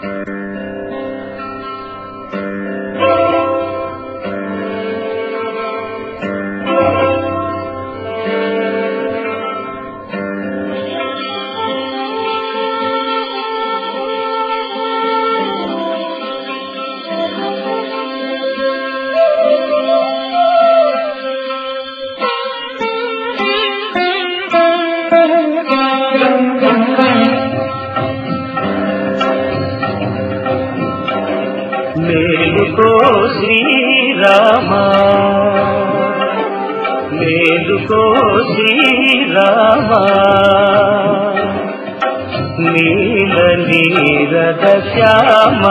మేలుకో శ్రీరామ మేలుకో శ్రీరామ నీల నీరద శ్యామ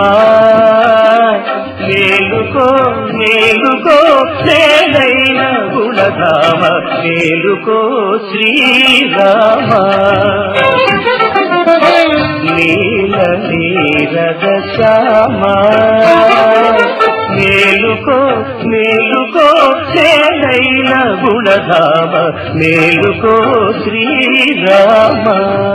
మేలుకో మేలుకో నేలైన గుణధామ మేలుకో శ్రీరామ నీల నీరద శ్యామ మేలుకో మేలుకో చేలైన గుణధామ మేలుకో శ్రీరామ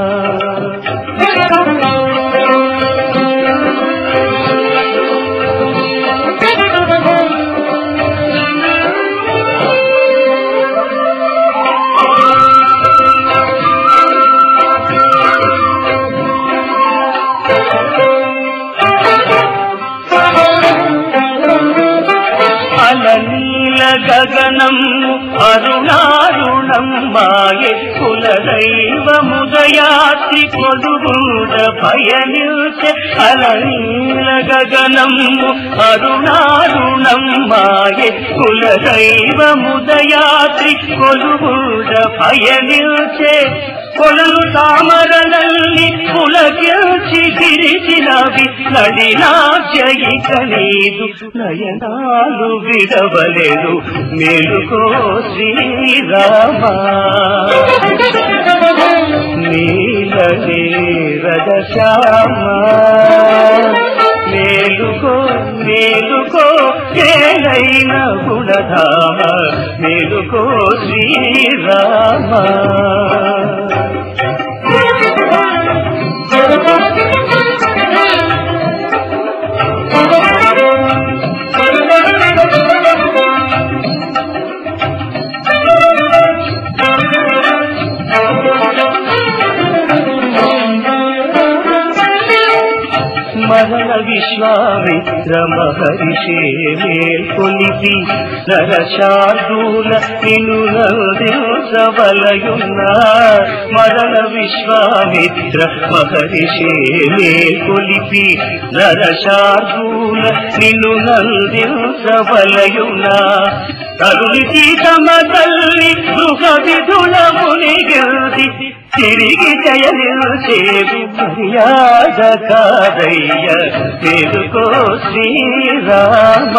అలనీల గగనం అరుణారుణం మాయెక్కుల దైవముదయాతి కొలుగుడ భయనిల్చే అలనీల గగనం అరుణారుణం మాయెక్కుల దైవముదయాతి కొలుగుడ భయనిల్చే కొలను తామరలల్లి పులకిల్చి గిరిచినవి నడినాచయిక నీదు నయనాలు విడవలేదు మేలుకో శ్రీరామ నీల నీరద శ్యామ మేలుకో మేలుకో ఏలైన గుణధామ మేలుకో శ్రీరామ మరణ విశ్వామిత్ర మహర్షే మేల్కొలిపి నరశార్దూల నినువలయున్న మరణ విశ్వామిత్ర మహర్షే మేల్కొలిపి నరశార్దూల నిన్ను నందించవలయున్న తరుణి తమ తల్లి గృహ విధుల మునిగిల్ది తిరిగి జయనిల్చేదు మర్యాద కాదయ్య తెలుకో శ్రీరామ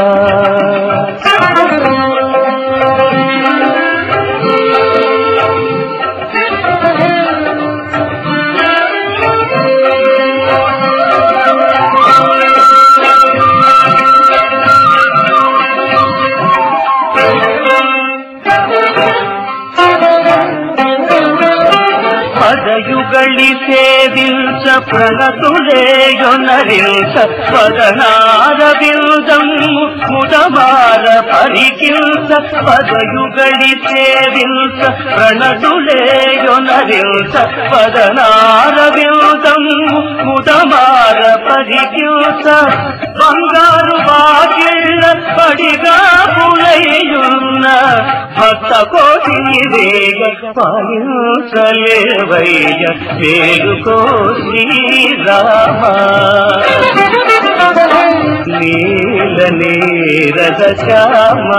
పదయుగళి సేవించ ప్రణతులేయొనరించ పదనార బిల్దము ముదమార పరికించ పదయుగళి సేవించ ప్రణతులేయొనరించ పదనార బిల్దము ముదమార పరికించ బంగారు బాగిళ్ళ పడిగా పులయ్యున్న భక్త కోటి వేగ పాలించలేవయ్య మేలుకో శ్రీరామ నీల నీరద శ్యామ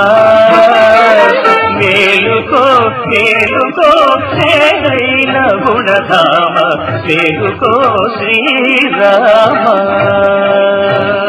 మేలుకో మేలుకో సేదైన గుణధామ మేలుకో శ్రీరామ